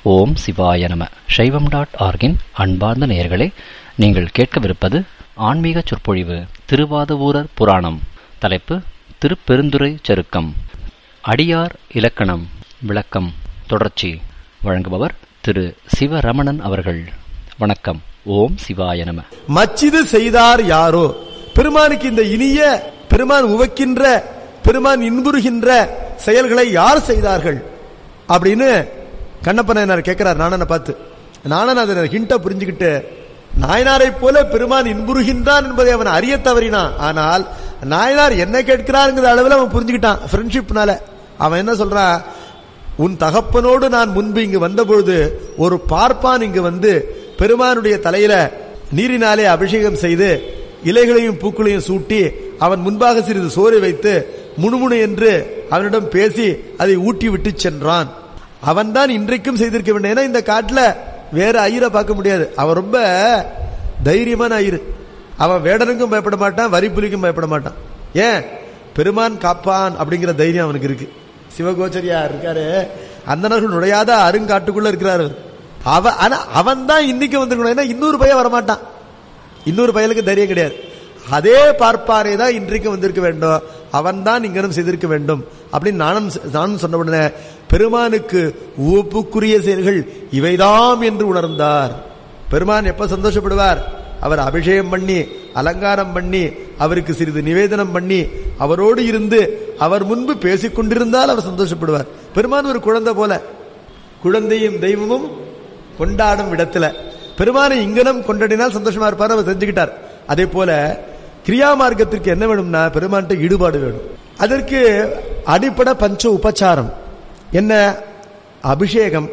ஓம் சிவாய நம சைவம் டாட் ஆர்கின் அன்பார்ந்த நேயர்களே நீங்கள் கேட்கவிருப்பது ஆன்மீக சொற்பொழிவு திருவாதவூரர் புராணம் தலைப்பு திருப்பெருந்துறை சருக்கம் அடியார் இலக்கணம் விளக்கம் தொடர்ச்சி வழங்குபவர் திரு சிவரமணன் அவர்கள் வணக்கம் ஓம் சிவாய நம மச்சிது செய்தார் யாரோ பெருமானுக்கு இந்த இனிய பெருமான் உவக்கின்ற பெருமான் இன்புறுகின்ற செயல்களை யார் செய்தார்கள் அப்படின்னு கண்ணப்பனார் கேட்கிறார் நானனை பார்த்து நானன் அதன் ஹிண்ட புரிஞ்சுக்கிட்டு நாயனாரை போல பெருமான் இன்புறுகின்றான் என்பதை அவன் அறிய தவறினான் ஆனால் நாயனார் என்ன கேட்கிறாருங்கிற அளவில் அவன் புரிஞ்சுக்கிட்டான் ஃப்ரெண்ட்ஷிப்னால அவன் என்ன சொல்றான் உன் தகப்பனோடு நான் முன்பு இங்கு வந்தபொழுது ஒரு பார்ப்பான் இங்கு வந்து பெருமானுடைய தலையில நீரினாலே அபிஷேகம் செய்து இலைகளையும் பூக்களையும் சூட்டி அவன் முன்பாக சிறிது சோறு வைத்து முணுமுணு என்று அவனிடம் பேசி அதை ஊட்டி விட்டு சென்றான் அவன் தான் இன்றைக்கும் செய்திருக்க வேண்டும் ஏன்னா இந்த காட்டுல வேற ஐயரை பார்க்க முடியாது அவன் ரொம்ப தைரியமான ஐயரு அவன் வேடனுக்கும் பயப்பட மாட்டான் வரி புலிக்கும் பயப்பட மாட்டான் ஏன் பெருமான் காப்பான் அப்படிங்கிற தைரியம் அவனுக்கு இருக்கு சிவகோச்சரியா இருக்காரு அந்தனர்கள் நுழையாத அருங்காட்டுக்குள்ள இருக்கிறாரு அவ ஆனா அவன் தான் இன்னைக்கு வந்திருக்கணும் ஏன்னா இன்னொரு பையன் வரமாட்டான் இன்னொரு பயலுக்கு தைரியம் கிடையாது அதே பார்ப்பாரே தான் இன்றைக்கு வந்திருக்க வேண்டும் அவன் தான் இங்கனும் செய்திருக்க வேண்டும் அப்படின்னு நானும் நானும் சொன்ன உடனே பெருமானுக்கு உவப்புக்குரிய செயல்கள் இவைதாம் என்று உணர்ந்தார் பெருமான் எப்ப சந்தோஷப்படுவார் அவர் அபிஷேகம் பண்ணி அலங்காரம் பண்ணி அவருக்கு சிறிது நிவேதனம் பண்ணி அவரோடு இருந்து அவர் முன்பு பேசிக் கொண்டிருந்தால் அவர் சந்தோஷப்படுவார் பெருமான் ஒரு குழந்தை போல குழந்தையும் தெய்வமும் கொண்டாடும் இடத்துல பெருமானை இங்கனம் கொண்டாடினால் சந்தோஷமா இருப்பார் அவர் தெரிஞ்சுக்கிட்டார் அதே போல கிரியா மார்க்கத்திற்கு என்ன வேணும்னா பெருமான்கிட்ட ஈடுபாடு வேணும் அதற்கு அடிப்படை பஞ்ச உபச்சாரம் என்ன அபிஷேகம்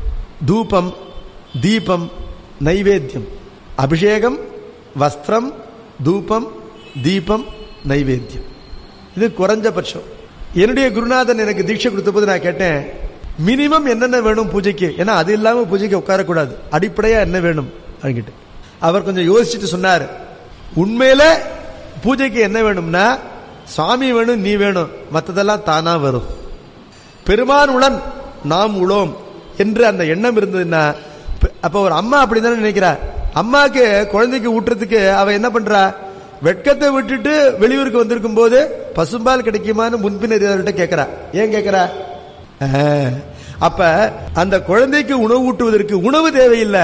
தூபம் தீபம் நைவேத்தியம் அபிஷேகம் வஸ்திரம் தூபம் தீபம் நைவேத்தியம் இது குறைஞ்சபட்சம் என்னுடைய குருநாதன் எனக்கு தீட்சை கொடுத்த போது நான் கேட்டேன் மினிமம் என்னென்ன வேணும் பூஜைக்கு ஏன்னா அது இல்லாம பூஜைக்கு உட்காரக்கூடாது அடிப்படையா என்ன வேணும் அப்படின்ட்டு அவர் கொஞ்சம் யோசிச்சுட்டு சொன்னார் உண்மையில பூஜைக்கு என்ன வேணும்னா சாமி வேணும் நீ வேணும் மற்றதெல்லாம் தானா வரும் பெருமான் உளன் நாம் உளோம் என்று அந்த எண்ணம் இருந்ததுன்னா அப்ப ஒரு அம்மா அப்படிதான் நினைக்கிறா அம்மாக்கு குழந்தைக்கு ஊட்டுறதுக்கு அவ என்ன பண்றா வெட்கத்தை விட்டுட்டு வெளியூருக்கு வந்திருக்கும் போது பசும்பால் கிடைக்குமான்னு முன்பின் கேட்கிறா ஏன் கேட்கிறா அப்ப அந்த குழந்தைக்கு உணவு ஊட்டுவதற்கு உணவு தேவையில்லை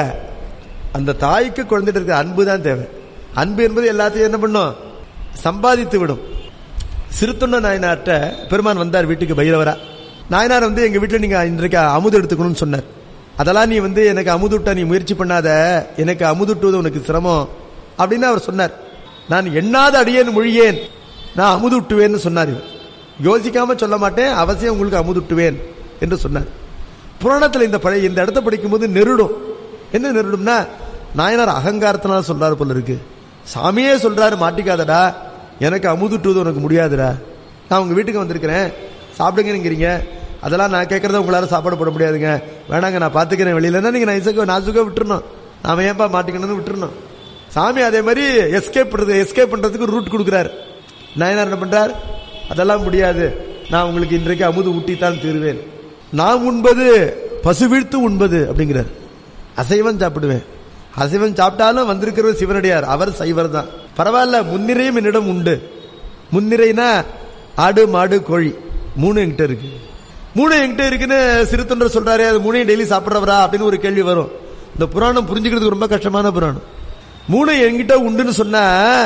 அந்த தாய்க்கு குழந்தைட்டு இருக்க அன்பு தான் தேவை அன்பு என்பது எல்லாத்தையும் என்ன பண்ணும் சம்பாதித்து விடும் சிறுத்தொன்ன நாயனார்ட்ட பெருமான் வந்தார் வீட்டுக்கு பைரவரா நாயனார் வந்து எங்க வீட்டுல நீங்க இன்றைக்கு அமுது எடுத்துக்கணும்னு சொன்னார் அதெல்லாம் நீ வந்து எனக்கு அமுதுட்ட நீ முயற்சி பண்ணாத எனக்கு அமுதுட்டுவது உனக்கு சிரமம் அப்படின்னு அவர் சொன்னார் நான் எண்ணாத அடியேன் மொழியேன் நான் அமுதுட்டுவேன்னு சொன்னார் இவர் யோசிக்காம சொல்ல மாட்டேன் அவசியம் உங்களுக்கு அமுதுட்டுவேன் என்று சொன்னார் புராணத்தில் இந்த பழைய இந்த இடத்த படிக்கும் போது நெருடும் என்ன நெருடும்னா நாயனார் அகங்காரத்தினால சொல்றாரு போல இருக்கு சாமியே சொல்றாரு மாட்டிக்காதடா எனக்கு அமுதுட்டுவது உனக்கு முடியாதுடா நான் உங்க வீட்டுக்கு வந்திருக்கிறேன் சாப்பிடுங்கிறீங்க அதெல்லாம் நான் கேட்கறத உங்களால சாப்பாடு போட முடியாதுங்க வேணாங்க நான் பாத்துக்கிறேன் வெளியிலன்னா நீங்க நான் இசக்க நாசுக்க விட்டுறணும் நாம ஏன்பா மாட்டிக்கணும்னு விட்டுறணும் சாமி அதே மாதிரி எஸ்கேப் பண்றது எஸ்கேப் பண்றதுக்கு ரூட் கொடுக்குறாரு நாயனார் என்ன பண்றார் அதெல்லாம் முடியாது நான் உங்களுக்கு இன்றைக்கு அமுது ஊட்டித்தான் தீருவேன் நான் உண்பது பசு வீழ்த்து உண்பது அப்படிங்கிறார் அசைவம் சாப்பிடுவேன் அசைவம் சாப்பிட்டாலும் வந்திருக்கிறவர் சிவனடியார் அவர் சைவர் தான் பரவாயில்ல முன்னிறையும் என்னிடம் உண்டு முன்னிறைனா ஆடு மாடு கோழி மூணு என்கிட்ட இருக்கு மூணு என்கிட்ட இருக்குன்னு சிறுத்தொண்டர் சொல்றாரு அது மூணையும் டெய்லி சாப்பிட்றவரா அப்படின்னு ஒரு கேள்வி வரும் இந்த புராணம் புரிஞ்சுக்கிறதுக்கு ரொம்ப கஷ்டமான புராணம் மூணு என்கிட்ட உண்டுன்னு சொன்னா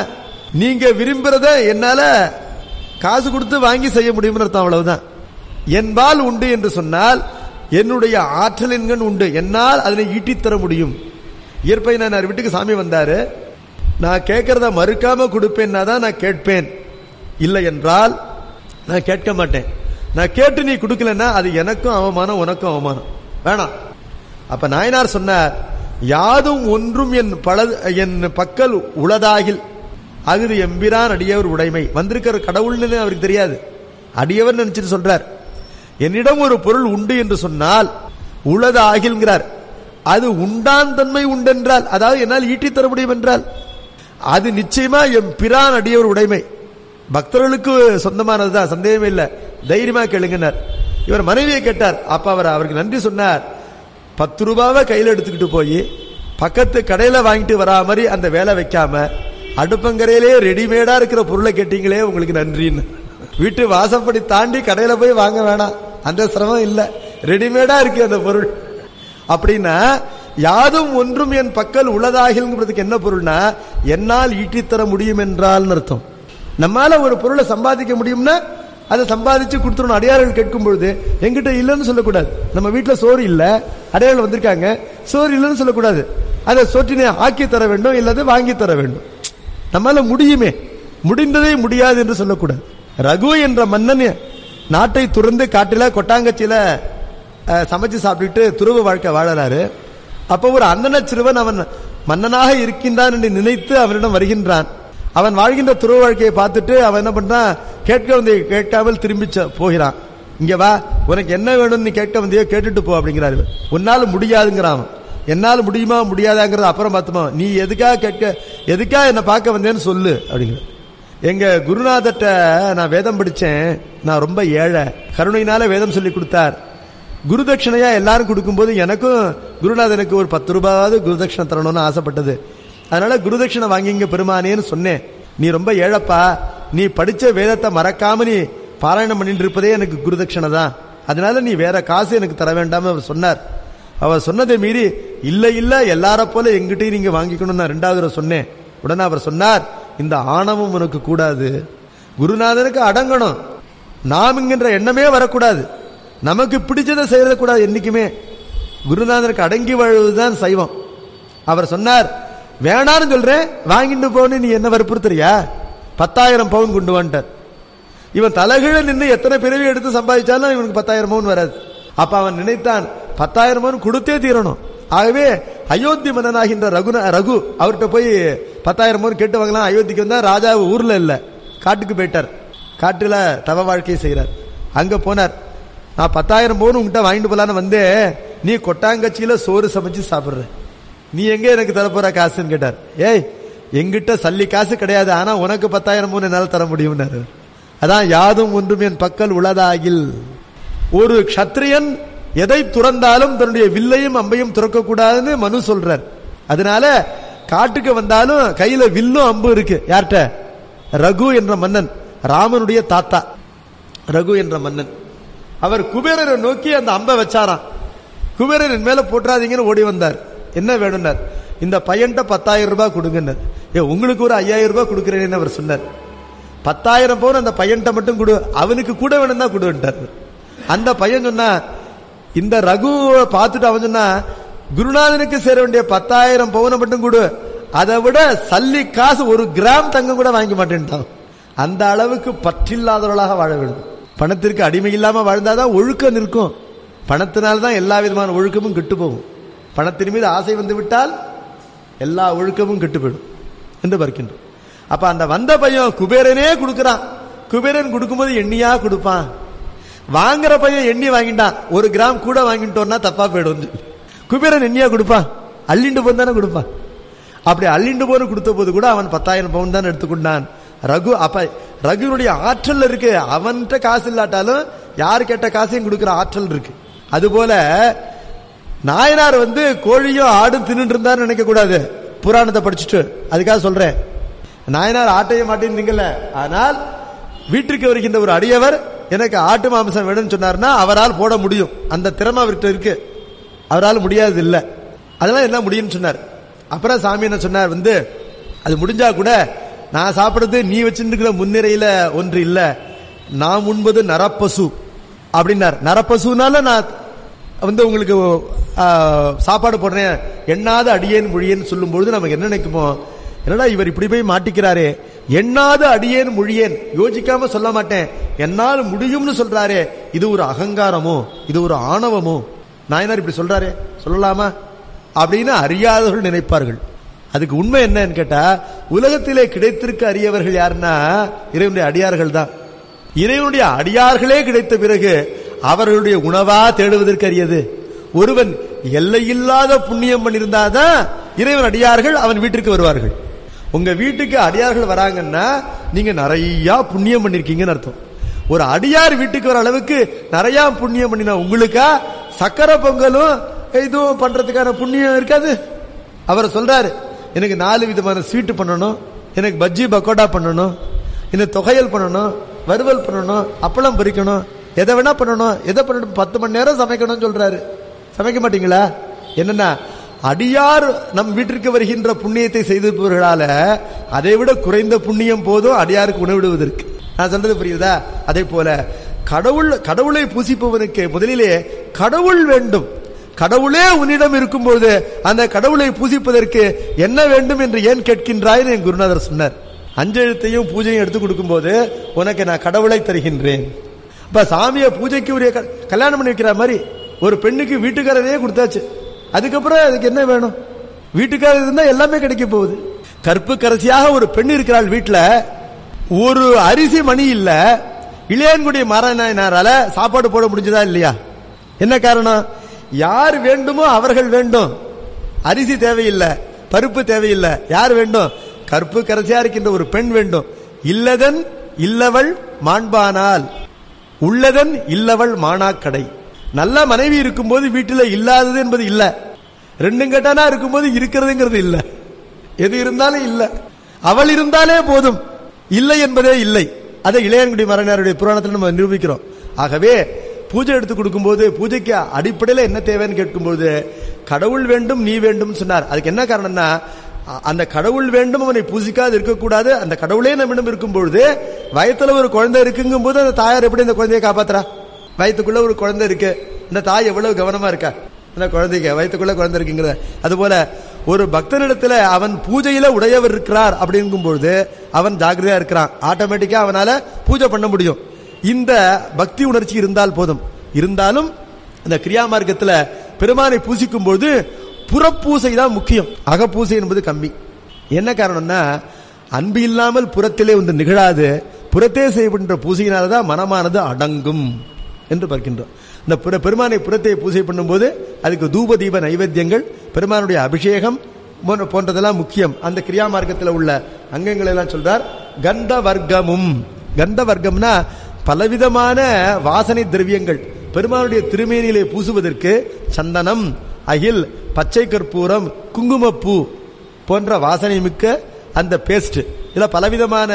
நீங்க விரும்புறத என்னால காசு கொடுத்து வாங்கி செய்ய முடியும்னு அர்த்தம் அவ்வளவுதான் என்பால் உண்டு என்று சொன்னால் என்னுடைய ஆற்றல் என்கண் உண்டு என்னால் அதனை ஈட்டித்தர முடியும் இயற்பை நான் வீட்டுக்கு சாமி வந்தாரு நான் கேட்கறத மறுக்காம கொடுப்பேன்னா தான் நான் கேட்பேன் இல்லை என்றால் நான் கேட்க மாட்டேன் நான் கேட்டு நீ கொடுக்கலன்னா அது எனக்கும் அவமானம் உனக்கும் அவமானம் வேணாம் அப்ப நாயனார் சொன்னார் யாதும் ஒன்றும் என் பல என் பக்கல் உளதாகில் அகுது எம்பிரான் அடியவர் உடைமை வந்திருக்கிற கடவுள்னு அவருக்கு தெரியாது அடியவர் நினைச்சிட்டு சொல்றார் என்னிடம் ஒரு பொருள் உண்டு என்று சொன்னால் உளது ஆகில்கிறார் அது உண்டான் தன்மை உண்டென்றால் அதாவது என்னால் ஈட்டித் தர முடியும் என்றால் அது நிச்சயமா எம் பிரான் அடியவர் உடைமை பக்தர்களுக்கு சொந்தமானதுதான் சந்தேகமே இல்லை தைரியமா கேளுங்கன்னார் இவர் மனைவியை கேட்டார் அப்ப அவர் அவருக்கு நன்றி சொன்னார் பத்து ரூபாவை கையில எடுத்துக்கிட்டு போய் பக்கத்து கடையில வாங்கிட்டு வரா மாதிரி அந்த வேலை வைக்காம அடுப்பங்கரையிலே ரெடிமேடா இருக்கிற பொருளை கேட்டீங்களே உங்களுக்கு நன்றின்னு வீட்டு வாசப்படி தாண்டி கடையில போய் வாங்க வேணாம் அந்த சிரமம் இல்ல ரெடிமேடா இருக்கு அந்த பொருள் அப்படின்னா யாதும் ஒன்றும் என் பக்கல் உள்ளதாகிறதுக்கு என்ன பொருள்னா என்னால் ஈட்டித்தர முடியும் என்றால் அர்த்தம் நம்மால ஒரு பொருளை சம்பாதிக்க முடியும்னா அதை சம்பாதிச்சு கொடுத்துடணும் அடையாளர்கள் கேட்கும் பொழுது எங்கிட்ட இல்லைன்னு சொல்லக்கூடாது நம்ம வீட்டுல சோறு இல்ல அடையாளம் வந்திருக்காங்க சோறு இல்லைன்னு சொல்லக்கூடாது அதை சொற்றினை ஆக்கி தர வேண்டும் இல்லது வாங்கி தர வேண்டும் நம்மால முடியுமே முடிந்ததே முடியாது என்று சொல்லக்கூடாது ரகு என்ற மன்னன் நாட்டை துறந்து காட்டில கொட்டாங்கச்சியில அஹ், சமைச்சு சாப்பிட்டுட்டு துருவ வாழ்க்கை வாழறாரு அப்ப ஒரு அண்ணன சிறுவன் அவன் மன்னனாக இருக்கின்றான் என்று நினைத்து அவனிடம் வருகின்றான் அவன் வாழ்கின்ற துருவ வாழ்க்கையை பார்த்துட்டு அவன் என்ன பண்றான் கேட்க வந்தைய கேட்காமல் திரும்பி ச- போகிறான் இங்க வா உனக்கு என்ன வேணும்னு நீ கேட்க வந்தியோ கேட்டுட்டு போ அப்படிங்கிறாரு இவர். உன்னால முடியாதுங்கிறான் அவன். என்னால முடியுமா முடியாதாங்கிறத அப்புறம் பார்த்துமா நீ எதுக்காக கேட்க எதுக்காக என்ன பார்க்க வந்தேன்னு சொல்லு அப்படிங்கிற எங்க குருநாதர்ட்ட நான் வேதம் படிச்சேன் நான் ரொம்ப ஏழை கருணையினால வேதம் சொல்லி கொடுத்தார் குருதட்சணையா எல்லாரும் கொடுக்கும்போது எனக்கும் குருநாதனுக்கு ஒரு பத்து ரூபாவது குருதட்சணை தரணும்னு ஆசைப்பட்டது அதனால குருதட்சணை வாங்கிங்க பெருமானேன்னு சொன்னேன் நீ ரொம்ப ஏழப்பா நீ படிச்ச வேதத்தை மறக்காம நீ பாராயணம் பண்ணிட்டு இருப்பதே எனக்கு குருதட்சணை தான் அதனால நீ வேற காசு எனக்கு தர வேண்டாம்னு அவர் சொன்னார் அவர் சொன்னதை மீறி இல்ல இல்ல எல்லார போல எங்கிட்டையும் நீங்க வாங்கிக்கணும் நான் ரெண்டாவது தடவை சொன்னேன் உடனே அவர் சொன்னார் இந்த ஆணவம் உனக்கு கூடாது குருநாதனுக்கு அடங்கணும் நாம் என்கின்ற எண்ணமே வரக்கூடாது நமக்கு பிடிச்சதை செய்யறது கூடாது என்னைக்குமே குருநாதனுக்கு அடங்கி வாழ்வதுதான் சைவம் அவர் சொன்னார் வேணான்னு சொல்றேன் வாங்கிட்டு போன்னு நீ என்ன வற்புறுத்துறியா பத்தாயிரம் பவுன் கொண்டு வந்துட்டார் இவன் தலைகீழ நின்று எத்தனை பிறவி எடுத்து சம்பாதிச்சாலும் இவனுக்கு பத்தாயிரம் பவுன் வராது அப்ப அவன் நினைத்தான் பத்தாயிரம் பவுன் கொடுத்தே தீரணும் ஆகவே அயோத்தி மன்னனாகின்ற ரகுன ரகு அவர்கிட்ட போய் பத்தாயிரம் பவுன் கேட்டு வாங்கலாம் அயோத்திக்கு வந்தா ராஜா ஊர்ல இல்ல காட்டுக்கு போயிட்டார் காட்டுல தவ வாழ்க்கை செய்யறார் அங்க போனார் நான் பத்தாயிரம் பவுன் உங்ககிட்ட வாங்கிட்டு போலான்னு வந்தேன் நீ கொட்டாங்கச்சியில சோறு சமைச்சு சாப்பிடுற நீ எங்க எனக்கு தரப்போற காசுன்னு கேட்டார் ஏய் எங்கிட்ட சல்லி காசு கிடையாது ஆனா உனக்கு பத்தாயிரம் பவுன் என்னால தர முடியும்னாரு அதான் யாதும் ஒன்றும் என் பக்கல் உளதாகில் ஒரு க்ஷத்ரியன் எதை துறந்தாலும் தன்னுடைய வில்லையும் அம்பையும் துறக்க கூடாதுன்னு மனு சொல்றார் அதனால காட்டுக்கு வந்தாலும் கையில வில்லும் அம்பு இருக்கு யார்கிட்ட ரகு என்ற மன்னன் ராமனுடைய தாத்தா ரகு என்ற மன்னன் அவர் குபேரரை நோக்கி அந்த அம்பை வச்சாராம் குபேரர் என் மேல போட்டுறாதீங்கன்னு ஓடி வந்தார் என்ன வேணும்னார் இந்த பையன்ட்ட பத்தாயிரம் ரூபாய் கொடுங்கன்னார் ஏ உங்களுக்கு ஒரு ஐயாயிரம் ரூபாய் கொடுக்குறேன்னு அவர் சொன்னார் பத்தாயிரம் பவுன் அந்த பையன்ட்ட மட்டும் கொடு அவனுக்கு கூட வேணும் தான் கொடுன்ட்டார் அந்த பையன் சொன்னா இந்த ரகுவை பார்த்துட்டு அவன் சொன்னா குருநாதனுக்கு சேர வேண்டிய பத்தாயிரம் பவுனை மட்டும் கொடு அதை விட சல்லி காசு ஒரு கிராம் தங்கம் கூட வாங்கி மாட்டேன்ட்டான் அந்த அளவுக்கு பற்றில்லாதவர்களாக வாழ வேண்டும் பணத்திற்கு அடிமை இல்லாம வாழ்ந்தாதான் ஒழுக்கம் நிற்கும் பணத்தினால்தான் தான் எல்லா விதமான ஒழுக்கமும் கெட்டு போகும் பணத்தின் மீது ஆசை வந்து விட்டால் எல்லா ஒழுக்கமும் கெட்டு போயிடும் என்று பார்க்கின்றோம் அப்ப அந்த வந்த பையன் குபேரனே கொடுக்கறான் குபேரன் கொடுக்கும்போது எண்ணியா கொடுப்பான் வாங்குற பையன் எண்ணி வாங்கிட்டான் ஒரு கிராம் கூட வாங்கிட்டோம்னா தப்பா போயிடும் குபேரன் எண்ணியா கொடுப்பான் அள்ளிண்டு போன் தானே கொடுப்பான் அப்படி அள்ளிண்டு போன்னு கொடுத்த போது கூட அவன் பத்தாயிரம் பவுன் தான் எடுத்துக்கொண்டான் ரகு அப்ப ரகுனுடைய ஆற்றல் இருக்கு அவன்கிட்ட காசு இல்லாட்டாலும் யாரு கேட்ட காசையும் கொடுக்கிற ஆற்றல் இருக்கு அதுபோல நாயனார் வந்து கோழியும் ஆடும் தின்னுட்டு இருந்தாருன்னு நினைக்க கூடாது புராணத்தை படிச்சுட்டு அதுக்காக சொல்றேன் நாயனார் ஆட்டையும் மாட்டையும் திங்கல ஆனால் வீட்டிற்கு வருகின்ற ஒரு அடியவர் எனக்கு ஆட்டு மாംസം வேணும்னு சொன்னார்னா அவரால் போட முடியும் அந்த திறமை அவர்கிட்ட இருக்கு அவரால் முடியாது இல்ல அதெல்லாம் என்ன முடியும்னு சொன்னார் அப்புறம் சாமி என்ன சொன்னார் வந்து அது முடிஞ்சா கூட நான் சாப்பிடுறது நீ வச்சிருக்கிற முன்னிறையில ஒன்று இல்ல நான் உண்பது நரப்பசு அப்படின்னார் நரப்பசுனால நான் வந்து உங்களுக்கு ஆ, சாப்பாடு போடுறேன் எண்ணாத அடியேன் மொழியேன்னு சொல்லும் பொழுது நமக்கு என்ன நினைக்குமோ என்னடா இவர் இப்படி போய் மாட்டிக்கிறாரே எண்ணாத அடியேன் மொழியேன் யோசிக்காம சொல்ல மாட்டேன் என்னால் முடியும்னு சொல்றாரே இது ஒரு அகங்காரமோ இது ஒரு ஆணவமோ நாயனார் இப்படி சொல்றாரே சொல்லலாமா அப்படின்னு அறியாதவர்கள் நினைப்பார்கள் அதுக்கு உண்மை என்னன்னு கேட்டா உலகத்திலே கிடைத்திருக்க அறியவர்கள் யாருன்னா இறைவனுடைய அடியார்கள் தான் இறைவனுடைய அடியார்களே கிடைத்த பிறகு அவர்களுடைய உணவா தேடுவதற்கு அரியது ஒருவன் எல்லையில்லாத புண்ணியம் பண்ணியிருந்தாதான் இறைவன் அடியார்கள் அவன் வீட்டிற்கு வருவார்கள் உங்க வீட்டுக்கு அடியார்கள் வராங்கன்னா நீங்க நிறைய புண்ணியம் பண்ணிருக்கீங்கன்னு அர்த்தம் ஒரு அடியார் வீட்டுக்கு வர அளவுக்கு நிறைய புண்ணியம் பண்ணினா உங்களுக்கா சக்கரை பொங்கலும் இதுவும் பண்றதுக்கான புண்ணியம் இருக்காது அவர் சொல்றாரு எனக்கு நாலு விதமான ஸ்வீட் பண்ணணும் எனக்கு பஜ்ஜி பக்கோடா பண்ணணும் இந்த தொகையல் பண்ணணும் வறுவல் பண்ணணும் அப்பளம் பொரிக்கணும் எதை வேணா பண்ணணும் எதை பண்ணணும் பத்து மணி நேரம் சமைக்கணும்னு சொல்றாரு சமைக்க மாட்டீங்களா என்னன்னா அடியார் நம் வீட்டிற்கு வருகின்ற புண்ணியத்தை செய்திருப்பவர்களால அதை விட குறைந்த புண்ணியம் போதும் அடியாருக்கு உணவிடுவதற்கு நான் சொல்றது புரியுதா அதே போல கடவுள் கடவுளை பூசிப்பவனுக்கு முதலிலே கடவுள் வேண்டும் கடவுளே உன்னிடம் இருக்கும்போது அந்த கடவுளை பூசிப்பதற்கு என்ன வேண்டும் என்று ஏன் கேட்கின்றாய் என் குருநாதர் சொன்னார் அஞ்செழுத்தையும் பூஜையும் எடுத்து கொடுக்கும்போது உனக்கு நான் கடவுளை தருகின்றேன் இப்ப சாமியை பூஜைக்கு உரிய க- கல்யாணம் பண்ணி வைக்கிற மாதிரி ஒரு பெண்ணுக்கு வீட்டுக்காரரையே கொடுத்தாச்சு அதுக்கப்புறம் அதுக்கு என்ன வேணும் வீட்டுக்காரர் இருந்தா எல்லாமே கிடைக்க போகுது கற்பு கரசியாக ஒரு பெண் இருக்கிறாள் வீட்டுல ஒரு அரிசி மணி இல்ல இளையான்குடி மாராயணாரால சாப்பாடு போட முடிஞ்சதா இல்லையா என்ன காரணம் யார் வேண்டுமோ அவர்கள் வேண்டும் அரிசி தேவையில்லை பருப்பு தேவையில்லை யார் வேண்டும் கற்பு கரசியா இருக்கின்ற ஒரு பெண் வேண்டும் இல்லதன் இல்லவள் மாண்பானால் உள்ளதன் இல்லவள் மானாக்கடை நல்ல மனைவி இருக்கும்போது வீட்டில் இல்லாதது என்பது இல்ல ரெண்டும் கட்டானா இருக்கும்போது இருக்கிறதுங்கிறது இல்ல எது இருந்தாலும் இல்ல அவள் இருந்தாலே போதும் இல்லை என்பதே இல்லை அதை இளையன்குடி மரணருடைய புராணத்தில் நம்ம நிரூபிக்கிறோம் ஆகவே பூஜை எடுத்து கொடுக்கும்போது பூஜைக்கு அடிப்படையில் என்ன தேவைன்னு கேட்கும்போது கடவுள் வேண்டும் நீ வேண்டும் சொன்னார் அதுக்கு என்ன காரணம்னா அ- அந்த கடவுள் வேண்டும் அவனை பூசிக்காது இருக்கக்கூடாது அந்த கடவுளே நம்மிடம் இருக்கும் பொழுது வயத்துல ஒரு குழந்தை இருக்குங்கும் போது அந்த தாயார் எப்படி அந்த குழந்தையை காப்பாத்துறா வயித்துக்குள்ள ஒரு குழந்தை இருக்கு இந்த தாய் எவ்வளவு கவனமா இருக்கா அந்த குழந்தைக்கு வயித்துக்குள்ள குழந்தை இருக்குங்கிறத அதுபோல ஒரு பக்தனிடத்துல அவன் பூஜையில உடையவர் இருக்கிறார் அப்படிங்கும் பொழுது அவன் ஜாக்கிரதையா இருக்கிறான் ஆட்டோமேட்டிக்கா அவனால பூஜை பண்ண முடியும் இந்த பக்தி உணர்ச்சி இருந்தால் போதும் இருந்தாலும் இந்த கிரியா மார்க்கத்துல பெருமானை பூசிக்கும் போது புறப்பூசை தான் முக்கியம் அகப்பூசை என்பது கம்மி என்ன காரணம்னா அன்பு இல்லாமல் புறத்திலே ஒன்று நிகழாது புறத்தே செய்யப்படுகின்ற பூசையினால்தான் மனமானது அடங்கும் என்று பார்க்கின்றோம் இந்த புற பெருமானை புறத்தை பூஜை பண்ணும்போது அதுக்கு தூப தீப நைவேத்தியங்கள் பெருமானுடைய அபிஷேகம் போன்ற- போன்றதெல்லாம் முக்கியம் அந்த கிரியா மார்க்கத்தில் உள்ள அங்கங்களை எல்லாம் சொல்றார் கந்த வர்க்கமும் கந்த வர்க்கம்னா பலவிதமான வாசனை திரவியங்கள் பெருமானுடைய திருமேனியிலே பூசுவதற்கு சந்தனம் அகில் பச்சை கற்பூரம் குங்குமப்பூ போன்ற வாசனை மிக்க அந்த பேஸ்ட் இதுல பலவிதமான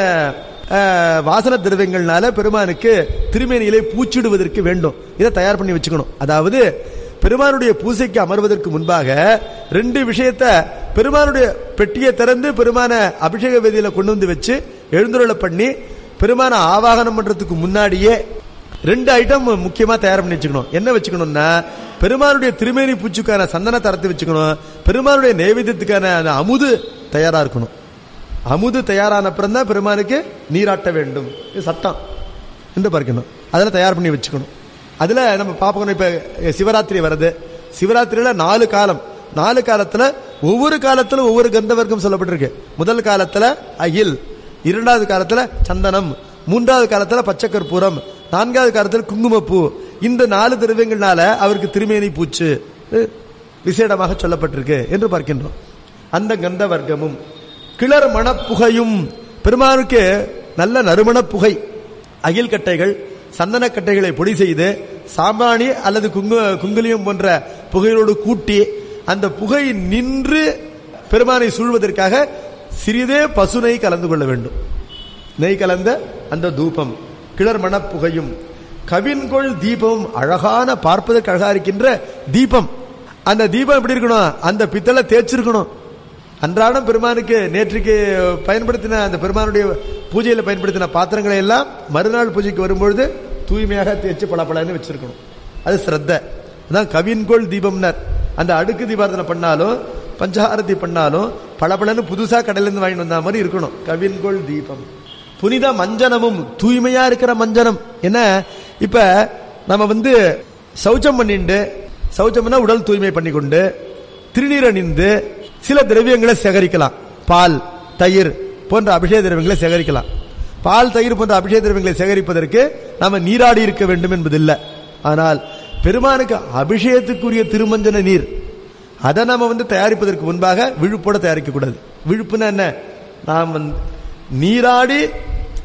அஹ், வாசன திரவியங்கள்னால பெருமானுக்கு திருமேனியிலே பூச்சிடுவதற்கு வேண்டும் இதை தயார் பண்ணி வச்சுக்கணும் அதாவது பெருமானுடைய பூசைக்கு அமர்வதற்கு முன்பாக ரெண்டு விஷயத்த பெருமானுடைய பெட்டியை திறந்து பெருமான அபிஷேக வேதியில கொண்டு வந்து வச்சு எழுந்துருளை பண்ணி பெருமான ஆவாகனம் பண்றதுக்கு முன்னாடியே ரெண்டு ஐட்டம் முக்கியமா தயார் பண்ணி வச்சுக்கணும் என்ன வச்சுக்கணும்னா பெருமானுடைய திருமேனி பூச்சிக்கான சந்தன தரத்தை வச்சுக்கணும் பெருமானுடைய நைவேத்தியத்துக்கான அந்த அமுது தயாரா இருக்கணும் அமுது தயாரான அப்புறம் தான் பெருமானுக்கு நீராட்ட வேண்டும் இது சட்டம் என்று பார்க்கணும் அதில் தயார் பண்ணி வச்சுக்கணும் அதுல நம்ம பார்க்கணும் இப்ப சிவராத்திரி வருது சிவராத்திரியில நாலு காலம் நாலு காலத்துல ஒவ்வொரு காலத்துல ஒவ்வொரு கந்தவர்க்கம் சொல்லப்பட்டிருக்கு முதல் காலத்துல அகில் இரண்டாவது காலத்துல சந்தனம் மூன்றாவது காலத்துல பச்சை கற்பூரம் நான்காவது காலத்துல குங்குமப்பூ இந்த நாலு திரவியங்கள்னால அவருக்கு திருமேனி பூச்சு அஹ், விசேடமாக சொல்லப்பட்டிருக்கு என்று பார்க்கின்றோம் அந்த கந்த வர்க்கமும் கிளர் மணப்புகையும் பெருமானுக்கு நல்ல நறுமண புகை அகில் கட்டைகள் சந்தன கட்டைகளை பொடி செய்து சாம்பிராணி அல்லது குங்கு குங்குலியம் போன்ற புகையோடு கூட்டி அந்த புகை நின்று பெருமானை சூழ்வதற்காக சிறிதே பசுனை கலந்து கொள்ள வேண்டும் நெய் கலந்த அந்த தூபம் கிளர் மணப்புகையும் கவின்கொள் தீபமும் அழகான பார்ப்பதற்கு அழகா இருக்கின்ற தீபம் அந்த தீபம் எப்படி இருக்கணும் அந்த பித்தளை தேய்ச்சிருக்கணும் அன்றாடம் பெருமானுக்கு நேற்றுக்கு பயன்படுத்தின அந்த பெருமானுடைய பூஜையில பயன்படுத்தின பாத்திரங்களை எல்லாம் மறுநாள் பூஜைக்கு வரும்பொழுது தூய்மையாக தேய்ச்சி பளபளன்னு வச்சிருக்கணும் அது ஸ்ரத்த அதான் கவின்கோள் தீபம்னர் அந்த அடுக்கு தீபாரதனை பண்ணாலும் பஞ்சஹாரதி பண்ணாலும் பளபளன்னு புதுசா கடையில இருந்து வாங்கிட்டு வந்த மாதிரி இருக்கணும் கவின்கோள் தீபம் புனித மஞ்சனமும் தூய்மையா இருக்கிற மஞ்சனம் என்ன இப்ப நம்ம வந்து சௌச்சம் பண்ணிண்டு சௌச்சம்னா உடல் தூய்மை பண்ணிக்கொண்டு திருநீர் அணிந்து சில திரவியங்களை சேகரிக்கலாம் பால் தயிர் போன்ற அபிஷேக திரவியங்களை சேகரிக்கலாம் பால் தயிர் போன்ற அபிஷேக திரவியங்களை சேகரிப்பதற்கு நாம நீராடி இருக்க வேண்டும் என்பதில்லை ஆனால் பெருமானுக்கு அபிஷேகத்துக்குரிய திருமஞ்சன நீர் அதை நாம வந்து தயாரிப்பதற்கு முன்பாக விழுப்போட தயாரிக்க கூடாது விழுப்புனா என்ன நாம் வந்து நீராடி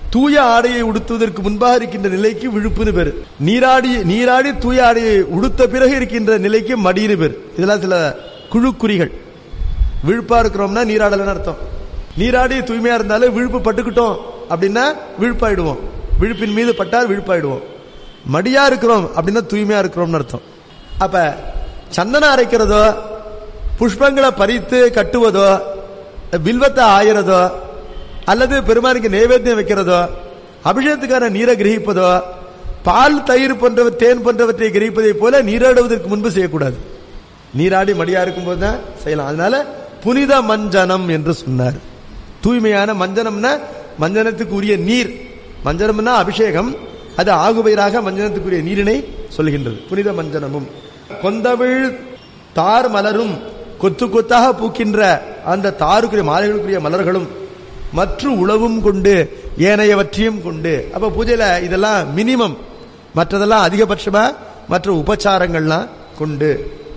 தூய ஆடையை உடுத்துவதற்கு முன்பாக இருக்கின்ற நிலைக்கு விழுப்புன்னு பேரு நீராடி நீராடி தூய ஆடையை உடுத்த பிறகு இருக்கின்ற நிலைக்கு மடின்னு பேரு இதெல்லாம் சில குழுக்குறிகள் விழுப்பா இருக்கிறோம்னா நீராடலன்னு அர்த்தம் நீராடி தூய்மையா இருந்தாலும் விழுப்பு பட்டுக்கிட்டோம் அப்படின்னா விழுப்பாயிடுவோம் விழுப்பின் மீது பட்டால் விழுப்பாயிடுவோம் மடியா இருக்கிறோம் அப்படின்னா தூய்மையா இருக்கிறோம்னு அர்த்தம் அப்ப சந்தனம் அரைக்கிறதோ புஷ்பங்களை பறித்து கட்டுவதோ வில்வத்தை ஆயிரதோ அல்லது பெருமானுக்கு நைவேத்தியம் வைக்கிறதோ அபிஷேகத்துக்கான நீரை கிரகிப்பதோ பால் தயிர் போன்றவ தேன் போன்றவற்றை கிரகிப்பதை போல நீராடுவதற்கு முன்பு செய்யக்கூடாது நீராடி மடியா இருக்கும்போது தான் செய்யலாம் அதனால புனித மஞ்சனம் என்று சொன்னார் தூய்மையான மஞ்சனம்னா மஞ்சனத்துக்கு உரிய நீர் மஞ்சனம்னா அபிஷேகம் அது ஆகுபயிராக மஞ்சனத்துக்குரிய நீரினை சொல்கின்றது புனித மஞ்சனமும் கொந்தவிழ் தார் மலரும் கொத்து கொத்தாக பூக்கின்ற அந்த தாருக்குரிய மாலைகளுக்குரிய மலர்களும் மற்ற உழவும் கொண்டு ஏனையவற்றையும் கொண்டு அப்ப பூஜையில இதெல்லாம் மினிமம் மற்றதெல்லாம் அதிகபட்சமா மற்ற உபச்சாரங்கள்லாம் கொண்டு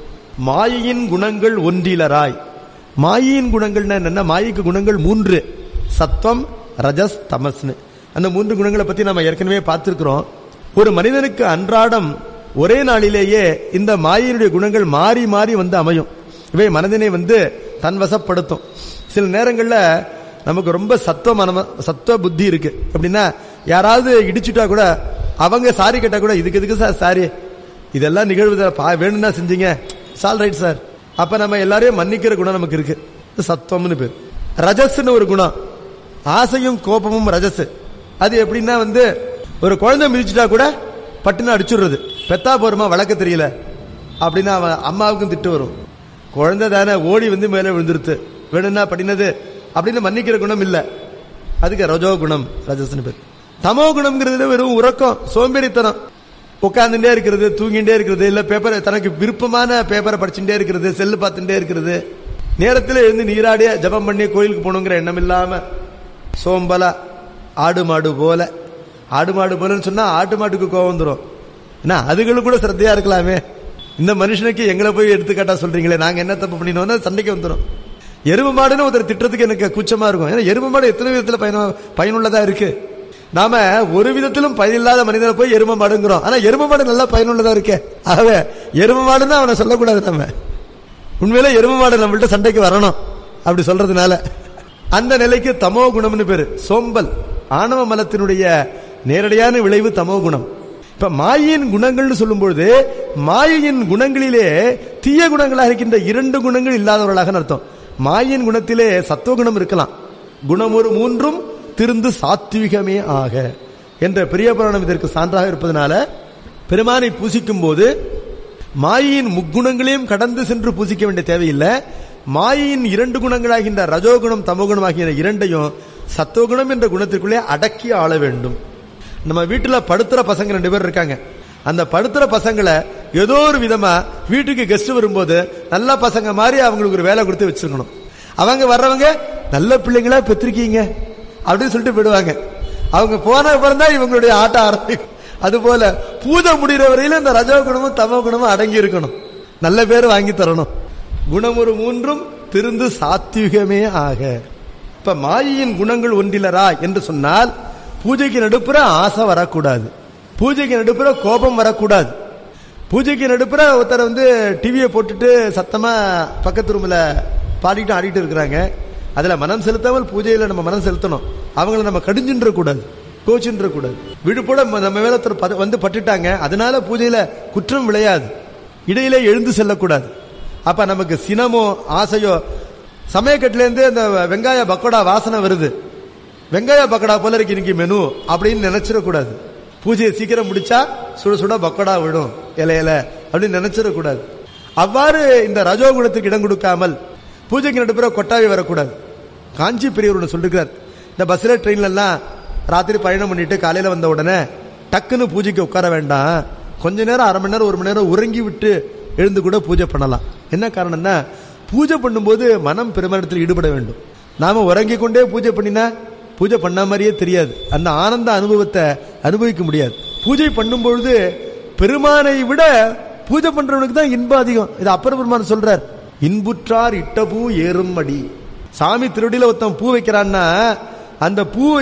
மாயையின் குணங்கள் ஒன்றிலராய் மாயையின் குணங்கள்னா என்ன மாயைக்கு குணங்கள் மூன்று சத்வம் ரஜஸ் தமஸ்னு அந்த மூன்று குணங்களை பத்தி நம்ம ஏற்கனவே பார்த்திருக்கிறோம் ஒரு மனிதனுக்கு அன்றாடம் ஒரே நாளிலேயே இந்த மாயினுடைய குணங்கள் மாறி மாறி வந்து அமையும் இவை மனதினை வந்து தன்வசப்படுத்தும் சில நேரங்கள்ல நமக்கு ரொம்ப சத்துவ மனம சத்துவ புத்தி இருக்கு அப்படின்னா யாராவது இடிச்சுட்டா கூட அவங்க சாரி கேட்டா கூட இதுக்கு எதுக்கு சார் சாரி இதெல்லாம் நிகழ்வு பா- வேணும்னா செஞ்சீங்க சால் ரைட் சார் அப்ப நம்ம எல்லாரையும் மன்னிக்கிற குணம் நமக்கு இருக்கு இது சத்துவம்னு பேர் ரஜஸ்னு ஒரு குணம் ஆசையும் கோபமும் ரஜஸ் அது எப்படின்னா வந்து ஒரு குழந்தை மிதிச்சுட்டா கூட பட்டுன்னு அடிச்சுடுறது பெத்தா போருமா வளர்க்க தெரியல அப்படின்னா அவன் அம்மாவுக்கும் திட்டு வரும் குழந்தை தானே ஓடி வந்து மேலே விழுந்துருத்து வேணும்னா படினது அப்படின்னு மன்னிக்கிற குணம் இல்ல அதுக்கு ரஜோ குணம் ரஜஸ்னு பேர் தமோ குணம்ங்கிறது வெறும் உறக்கம் சோம்பேறித்தனம் உட்கார்ந்துட்டே இருக்கிறது தூங்கிட்டே இருக்கிறது இல்ல பேப்பர் தனக்கு விருப்பமான பேப்பரை படிச்சுட்டே இருக்கிறது செல்லு பார்த்துட்டே இருக்கிறது நேரத்தில் எழுந்து நீராடிய ஜபம் பண்ணி கோயிலுக்கு போகணுங்கிற எண்ணம் இல்லாம சோம்பலா ஆடு மாடு போல ஆடு மாடு போலன்னு சொன்னா ஆட்டு மாட்டுக்கு கோவம் வந்துடும் என்ன அதுகளும் கூட சிரத்தையா இருக்கலாமே இந்த மனுஷனுக்கு எங்களை போய் எடுத்துக்காட்டா சொல்றீங்களே நாங்க என்ன தப்பு பண்ணினோம்னா சண்டைக்கு வந்துடும் எருமை மாடுன்னு ஒருத்தர் திட்டத்துக்கு எனக்கு கூச்சமா இருக்கும் ஏன்னா எருமை மாடு எத்தனை விதத்துல பயன பயனுள்ளதா இருக்கு நாம ஒரு விதத்திலும் பயனில்லாத மனிதனை போய் எருமை மாடுங்கிறோம் ஆனா எருமை மாடு நல்லா பயனுள்ளதா இருக்கே ஆகவே எருமை மாடுன்னு அவனை சொல்லக்கூடாது நம்ம உண்மையில எருமை மாடு நம்மள்ட்ட சண்டைக்கு வரணும் அப்படி சொல்றதுனால அந்த நிலைக்கு தமோ குணம்னு பேரு சோம்பல் ஆணவ மலத்தினுடைய நேரடியான விளைவு தமோ குணம் இப்ப மாயின் குணங்கள்னு சொல்லும்பொழுது மாயையின் குணங்களிலே தீய குணங்களாக இருக்கின்ற இரண்டு குணங்கள் இல்லாதவர்களாக அர்த்தம் மாயின் குணத்திலே சத்துவகுணம் இருக்கலாம் குணம் ஒரு மூன்றும் திருந்து சாத்விகமே ஆக என்ற பெரிய புராணம் இதற்கு சான்றாக இருப்பதனால பெருமானை பூசிக்கும் போது மாயையின் முக்குணங்களையும் கடந்து சென்று பூசிக்க வேண்டிய தேவையில்லை மாயையின் இரண்டு குணங்களாகின்ற ரஜோகுணம் தமோகுணம் ஆகிய இரண்டையும் சத்துவகுணம் என்ற குணத்திற்குள்ளே அடக்கி ஆள வேண்டும் நம்ம வீட்டுல படுத்துற பசங்க ரெண்டு பேர் இருக்காங்க அந்த படுத்துற பசங்களை ஏதோ ஒரு விதமா வீட்டுக்கு கெஸ்ட் வரும்போது நல்ல பசங்க மாதிரி அவங்களுக்கு ஒரு வேலை கொடுத்து வச்சிருக்கணும் அவங்க வர்றவங்க நல்ல பிள்ளைங்களா பெற்றிருக்கீங்க அப்படின்னு சொல்லிட்டு போயிடுவாங்க அவங்க போன அப்புறம் தான் இவங்களுடைய ஆட்டம் ஆரம்பிக்கும் அதுபோல பூஜை முடிகிற வரையில இந்த ரஜோ குணமும் தமோ குணமும் அடங்கி இருக்கணும் நல்ல பேர் வாங்கி தரணும் குணம் ஒரு மூன்றும் திருந்து சாத்விகமே ஆக இப்ப மாயையின் குணங்கள் ஒன்றிலரா என்று சொன்னால் பூஜைக்கு நடுப்புற ஆசை வரக்கூடாது பூஜைக்கு நடுப்புற கோபம் வரக்கூடாது பூஜைக்கு நடுப்புற ஒருத்தர் வந்து டிவியை போட்டுட்டு சத்தமா பக்கத்து ரூம்ல பாடிட்டு ஆடிட்டு இருக்கிறாங்க அதுல மனம் செலுத்தாமல் பூஜையில நம்ம மனம் செலுத்தணும் அவங்கள நம்ம கடிஞ்சுன்ற கூடாது கோச்சுன்ற கூடாது விழுப்போட நம்ம மேல ஒருத்தர் பத- வந்து பட்டுட்டாங்க அதனால பூஜையில குற்றம் விளையாது இடையில எழுந்து செல்லக்கூடாது அப்ப நமக்கு சினமோ ஆசையோ சமயக்கட்டுல இருந்து அந்த வெங்காய பக்கோடா வாசனை வருது வெங்காய பக்கோடா போல இருக்கு இன்னைக்கு மெனு அப்படின்னு நினைச்சிடக்கூடாது பூஜையை சீக்கிரம் முடிச்சா சுட சுட பக்கோடா விடும் இலையில அப்படின்னு நினைச்சிடக்கூடாது அவ்வாறு இந்த ரஜோகுணத்துக்கு இடம் கொடுக்காமல் பூஜைக்கு நடுப்புற கொட்டாவி வரக்கூடாது காஞ்சி பெரியவர் ஒன்று சொல்லிருக்கிறார் இந்த பஸ்ல ட்ரெயின்ல எல்லாம் ராத்திரி பயணம் பண்ணிட்டு காலையில வந்த உடனே டக்குன்னு பூஜைக்கு உட்கார வேண்டாம் கொஞ்ச நேரம் அரை மணி நேரம் ஒரு மணி நேரம் உறங்கி விட்டு எழுந்து கூட பூஜை பண்ணலாம் என்ன காரணம்னா பூஜை பண்ணும்போது மனம் பெருமானத்தில் ஈடுபட வேண்டும் நாம உறங்கி கொண்டே பூஜை பண்ணினா பூஜை பண்ண மாதிரியே தெரியாது அந்த ஆனந்த அனுபவத்தை அனுபவிக்க முடியாது பூஜை பண்ணும் பொழுது பெருமானை விட பூஜை பண்றவனுக்கு தான் இன்பம் அதிகம் இது அப்பர் பெருமான் சொல்றார் இன்புற்றார் இட்ட பூ ஏறும் அடி சாமி திருவடியில ஒருத்தன் பூ வைக்கிறான்னா அந்த பூ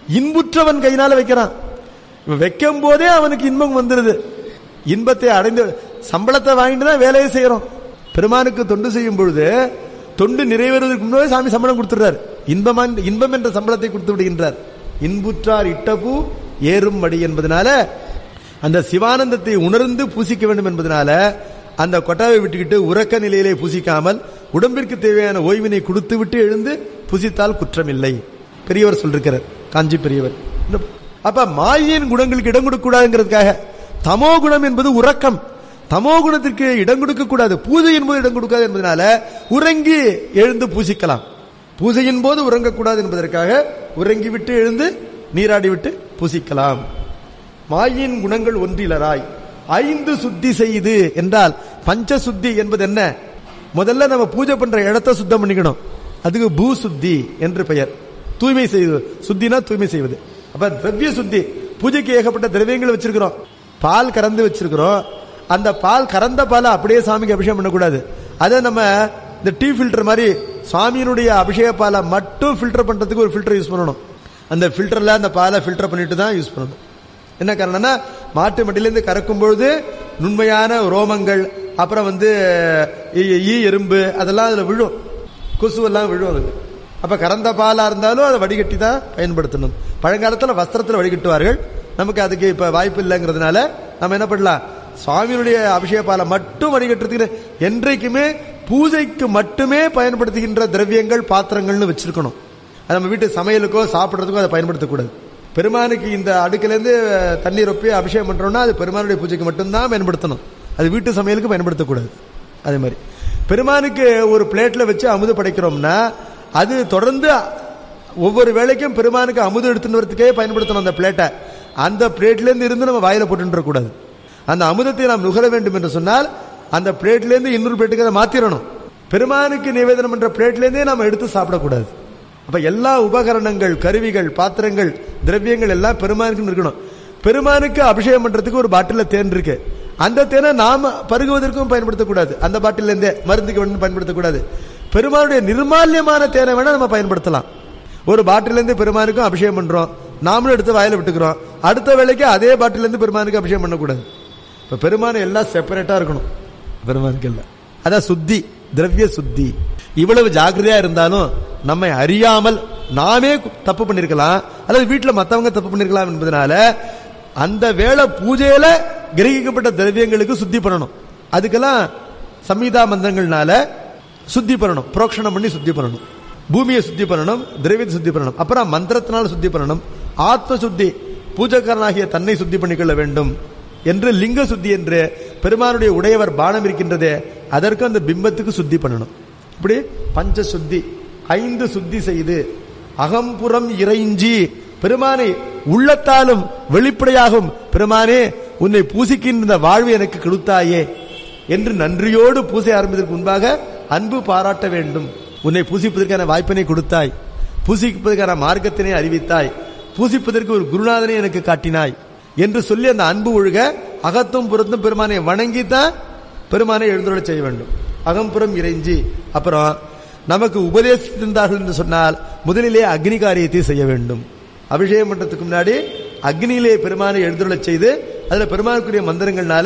இன்புற்றவன் கையினால வைக்கிறான் இவன் வைக்கும் போதே அவனுக்கு இன்பம் வந்துருது இன்பத்தை அடைந்து சம்பளத்தை வாங்கிட்டு தான் வேலையை செய்யறோம் பெருமானுக்கு தொண்டு செய்யும் பொழுது தொண்டு நிறைவேறுவதற்கு முன்னாடி சாமி சம்பளம் கொடுத்துறாரு இன்பம் இன்பம் என்ற சம்பளத்தை கொடுத்து விடுகின்றார் இன்புற்றார் இட்டபூ ஏறும் மடி என்பதனால அந்த சிவானந்தத்தை உணர்ந்து பூசிக்க வேண்டும் என்பதனால அந்த கொட்டாவை விட்டுக்கிட்டு உறக்க நிலையிலே பூசிக்காமல் உடம்பிற்கு தேவையான ஓய்வினை கொடுத்து விட்டு எழுந்து புசித்தால் குற்றமில்லை பெரியவர் சொல்லிருக்கிறார் காஞ்சி பெரியவர் அப்ப மாயின் குணங்களுக்கு இடம் கொடுக்க கூடாதுங்கிறதுக்காக தமோ குணம் என்பது உறக்கம் தமோ குணத்திற்கு இடம் கொடுக்க கூடாது பூஜை என்பது இடம் கொடுக்காது என்பதனால உறங்கி எழுந்து பூசிக்கலாம் பூஜையின் போது உறங்கக்கூடாது என்பதற்காக உறங்கி விட்டு எழுந்து நீராடி விட்டு பூசிக்கலாம் மாயின் குணங்கள் ஒன்றிலராய் ஐந்து சுத்தி செய்து என்றால் பஞ்ச சுத்தி என்பது என்ன முதல்ல நம்ம பூஜை பண்ற இடத்தை சுத்தம் பண்ணிக்கணும் அதுக்கு பூ சுத்தி என்று பெயர் தூய்மை செய்வது சுத்தினா தூய்மை செய்வது அப்ப திரவிய சுத்தி பூஜைக்கு ஏகப்பட்ட திரவியங்கள் வச்சிருக்கிறோம் பால் கறந்து வச்சிருக்கிறோம் அந்த பால் கறந்த பாலை அப்படியே சாமிக்கு அபிஷேகம் பண்ணக்கூடாது அதை நம்ம இந்த டீ ஃபில்டர் மாதிரி சுவாமியினுடைய அபிஷேக பாலை மட்டும் ஃபில்டர் பண்றதுக்கு ஒரு ஃபில்டர் யூஸ் பண்ணணும் அந்த ஃபில்டர்ல அந்த பாலை ஃபில்டர் பண்ணிட்டு தான் யூஸ் பண்ணணும் என்ன காரணம்னா மாட்டு மடியிலேருந்து கறக்கும் பொழுது நுண்மையான ரோமங்கள் அப்புறம் வந்து ஈ- ஈ எறும்பு அதெல்லாம் அதுல விழும் கொசுவெல்லாம் விழும் அதுல அப்ப கறந்த பாலா இருந்தாலும் அதை வடிகட்டி தான் பயன்படுத்தணும் பழங்காலத்துல வஸ்திரத்துல வடிகட்டுவார்கள் நமக்கு அதுக்கு இப்ப வாய்ப்பு இல்லைங்கிறதுனால நம்ம என்ன பண்ணலாம் சுவாமியினுடைய அபிஷேக பாலை மட்டும் வடிகட்டுறதுக்கு என்றைக்குமே பூஜைக்கு மட்டுமே பயன்படுத்துகின்ற திரவியங்கள் பாத்திரங்கள்னு வச்சிருக்கணும் அது நம்ம வீட்டு சமையலுக்கோ சாப்பிடுறதுக்கோ அதை பயன்படுத்தக்கூடாது பெருமானுக்கு இந்த அடுக்கிலேருந்து தண்ணீர் ஒப்பி அபிஷேகம் பண்றோம்னா அது பெருமானுடைய பூஜைக்கு மட்டும்தான் பயன்படுத்தணும் அது வீட்டு சமையலுக்கு பயன்படுத்தக்கூடாது அதே மாதிரி பெருமானுக்கு ஒரு பிளேட்ல வச்சு அமுது படைக்கிறோம்னா அது தொடர்ந்து ஒவ்வொரு வேளைக்கும் பெருமானுக்கு அமுது எடுத்துன்னு வரதுக்கே பயன்படுத்தணும் அந்த பிளேட்டை அந்த பிளேட்ல இருந்து இருந்து நம்ம வாயில போட்டு கூடாது அந்த அமுதத்தை நாம் நுகர வேண்டும் என்று சொன்னால் அந்த பிளேட்ல இருந்து இன்னொரு பிளேட்டுக்கு அதை மாத்திரணும் பெருமானுக்கு நிவேதனம் என்ற பிளேட்ல இருந்தே நம்ம எடுத்து சாப்பிடக்கூடாது அப்ப எல்லா உபகரணங்கள் கருவிகள் பாத்திரங்கள் திரவியங்கள் எல்லாம் பெருமானுக்கு இருக்கணும் பெருமானுக்கு அபிஷேகம் பண்றதுக்கு ஒரு பாட்டில தேன் இருக்கு அந்த தேனை நாம பருகுவதற்கும் பயன்படுத்தக்கூடாது அந்த பாட்டில இருந்தே மருந்துக்கு வேணும் பயன்படுத்தக்கூடாது பெருமானுடைய நிர்மால்யமான தேனை வேணா நம்ம பயன்படுத்தலாம் ஒரு பாட்டில இருந்து பெருமானுக்கும் அபிஷேகம் பண்றோம் நாமளும் எடுத்து வாயில விட்டுக்கிறோம் அடுத்த வேளைக்கு அதே பாட்டில இருந்து பெருமானுக்கு அபிஷேகம் பண்ணக்கூடாது இப்ப பெருமான் எல்லாம் செப்பரேட்டா இருக்கணும் பெருமானுக்கு எல்லாம் அதான் சுத்தி திரவிய சுத்தி இவ்வளவு ஜாக்கிரதையா இருந்தாலும் நம்மை அறியாமல் நாமே தப்பு பண்ணிருக்கலாம் அல்லது வீட்டுல மத்தவங்க தப்பு பண்ணிருக்கலாம் என்பதனால அந்த வேளை பூஜையில கிரகிக்கப்பட்ட திரவியங்களுக்கு சுத்தி பண்ணணும் அதுக்கெல்லாம் சம்ஹிதா மந்திரங்கள்னால சுத்தி பண்ணணும் புரோக்ஷணம் பண்ணி சுத்தி பண்ணணும் பூமியை சுத்தி பண்ணணும் திரவியத்தை சுத்தி பண்ணணும் அப்புறம் மந்திரத்தினால சுத்தி பண்ணணும் ஆத்ம சுத்தி பூஜைக்காரனாகிய தன்னை சுத்தி பண்ணிக்கொள்ள வேண்டும் என்று லிங்க சுத்தி என்று பெருமானுடைய உடையவர் பானம் இருக்கின்றதே அதற்கு அந்த பிம்பத்துக்கு சுத்தி பண்ணணும் இப்படி பஞ்ச சுத்தி ஐந்து சுத்தி செய்து அகம்புறம் இறைஞ்சி பெருமானை உள்ளத்தாலும் வெளிப்படையாகும் பெருமானே உன்னை பூசிக்கின்ற இந்த வாழ்வு எனக்கு கொடுத்தாயே என்று நன்றியோடு பூசை ஆரம்பிப்பதற்கு முன்பாக அன்பு பாராட்ட வேண்டும் உன்னை பூசிப்பதற்கான வாய்ப்பினை கொடுத்தாய் பூசிப்பதற்கான மார்க்கத்தினை அறிவித்தாய் பூசிப்பதற்கு ஒரு குருநாதனை எனக்கு காட்டினாய் என்று சொல்லி அந்த அன்பு ஒழுக அகத்தும் புறத்தும் பெருமானை வணங்கித்தான் பெருமானை எழுந்துள்ள செய்ய வேண்டும் அகம்புறம் இறைஞ்சி அப்புறம் நமக்கு உபதேசித்திருந்தார்கள் என்று சொன்னால் முதலிலே அக்னி காரியத்தை செய்ய வேண்டும் அபிஷேகம் பண்றதுக்கு முன்னாடி அக்னியிலே பெருமானை எழுந்துள்ளச் செய்து அதுல பெருமானுக்குரிய மந்திரங்கள்னால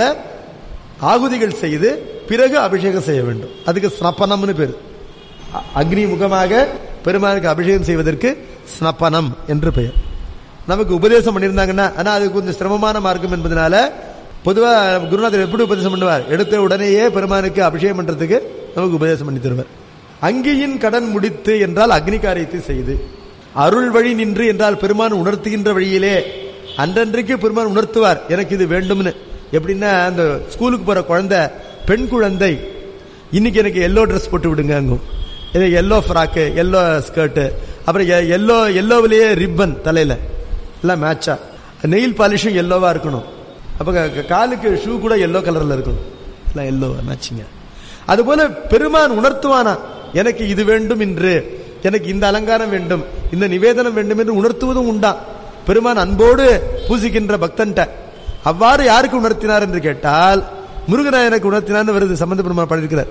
ஆகுதிகள் செய்து பிறகு அபிஷேகம் செய்ய வேண்டும் அதுக்கு ஸ்னப்பனம்னு பேரு அ- அக்னி முகமாக பெருமானுக்கு அபிஷேகம் செய்வதற்கு ஸ்னப்பனம் என்று பெயர் நமக்கு உபதேசம் பண்ணியிருந்தாங்கன்னா ஆனா அது கொஞ்சம் சிரமமான மார்க்கம் என்பதனால பொதுவா குருநாதர் எப்படி உபதேசம் பண்ணுவார் எடுத்த உடனேயே பெருமானுக்கு அபிஷேகம் பண்றதுக்கு நமக்கு உபதேசம் பண்ணி தருவார் அங்கியின் கடன் முடித்து என்றால் அக்னி காரியத்தை செய்து அருள் வழி நின்று என்றால் பெருமான் உணர்த்துகின்ற வழியிலே அன்றன்றைக்கு பெருமான் உணர்த்துவார் எனக்கு இது வேண்டும்னு எப்படின்னா அந்த ஸ்கூலுக்கு போற குழந்தை பெண் குழந்தை இன்னைக்கு எனக்கு எல்லோ ட்ரெஸ் போட்டு விடுங்க அங்கும் எனக்கு எல்லோ ஃப்ராக்கு எல்லோ ஸ்கர்ட் அப்புறம் எல்லோ எல்லோவிலேயே ரிப்பன் தலையில எல்லாம் மேட்சா நெயில் பாலிஷும் எல்லோவா இருக்கணும் அப்ப க- காலுக்கு ஷூ கூட எல்லோ கலர்ல இருக்கணும் எல்லாம் எல்லோ மேட்சிங்க அதுபோல பெருமான் உணர்த்துவானா எனக்கு இது வேண்டும் என்று எனக்கு இந்த அலங்காரம் வேண்டும் இந்த நிவேதனம் வேண்டும் என்று உணர்த்துவதும் உண்டா பெருமான் அன்போடு பூசிக்கின்ற பக்தன்ட்ட அவ்வாறு யாருக்கு உணர்த்தினார் என்று கேட்டால் முருகநாயனுக்கு உணர்த்தினார்னு வருது சம்பந்த பெருமான் பாடியிருக்கிறார்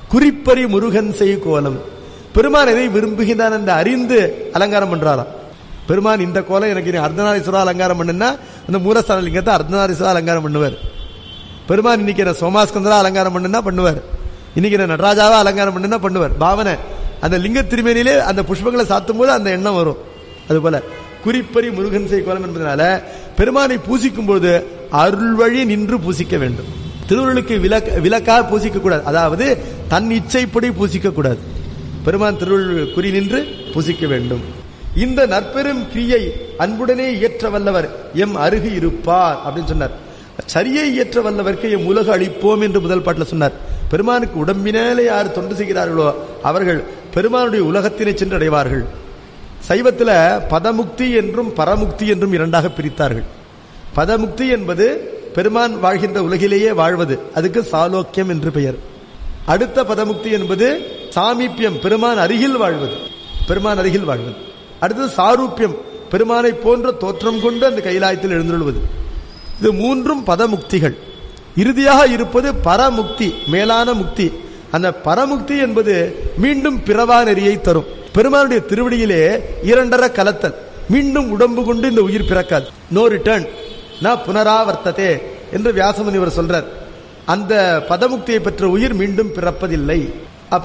குறிப்பறி முருகன் செய் கோலம் பெருமான் எதை விரும்புகிறான் என்று அறிந்து அலங்காரம் பண்றாராம் பெருமான் இந்த கோலம் எனக்கு நீ அர்த்தநாரீஸ்வரா அலங்காரம் பண்ணுன்னா அந்த மூலஸ்தான லிங்கத்தை அர்த்தநாரீஸ்வரா அலங்காரம் பண்ணுவார் பெருமான் இன்னைக்கு என்ன சோமாஸ்கந்தரா அலங்காரம் பண்ணுனா பண்ணுவார் இன்னைக்கு என்ன நடராஜாவா அலங்காரம் பண்ணுனா பண்ணுவார் பாவனை அந்த லிங்க திருமேனியிலே அந்த புஷ்பங்களை சாத்தும் போது அந்த எண்ணம் வரும் அதுபோல குறிப்பறி முருகன் செய் கோலம் என்பதனால பெருமானை பூசிக்கும் போது அருள் வழி நின்று பூசிக்க வேண்டும் திருவள்ளுக்கு விலக்க விலக்காக பூசிக்க கூடாது அதாவது தன் இச்சைப்படி பூசிக்க கூடாது பெருமான் திருவள்ளுவர் குறி நின்று பூசிக்க வேண்டும் இந்த நற்பெரும் கிரியை அன்புடனே இயற்ற வல்லவர் எம் அருகு இருப்பார் அப்படின்னு சொன்னார் சரியை இயற்ற வல்லவர்க்கு எம் உலக அளிப்போம் என்று முதல் பாட்டில் சொன்னார் பெருமானுக்கு உடம்பினாலே யார் தொண்டு செய்கிறார்களோ அவர்கள் பெருமானுடைய உலகத்தினை சென்று அடைவார்கள் சைவத்தில் பதமுக்தி என்றும் பரமுக்தி என்றும் இரண்டாக பிரித்தார்கள் பதமுக்தி என்பது பெருமான் வாழ்கின்ற உலகிலேயே வாழ்வது அதுக்கு சாலோக்கியம் என்று பெயர் அடுத்த பதமுக்தி என்பது சாமீப்பியம் பெருமான் அருகில் வாழ்வது பெருமான் அருகில் வாழ்வது அடுத்தது சாரூப்பியம் பெருமானை போன்ற தோற்றம் கொண்டு அந்த கைலாயத்தில் எழுந்துள்ளது இது மூன்றும் பதமுக்திகள் இறுதியாக இருப்பது பரமுக்தி மேலான முக்தி அந்த பரமுக்தி என்பது மீண்டும் பிறவா நெறியை தரும் பெருமானுடைய திருவடியிலே இரண்டர கலத்தல் மீண்டும் உடம்பு கொண்டு இந்த உயிர் பிறக்காது நோ ரிட்டர்ன் நான் புனராவர்த்ததே என்று வியாசமுனிவர் சொல்றார் அந்த பதமுக்தியை பெற்ற உயிர் மீண்டும் பிறப்பதில்லை அப்ப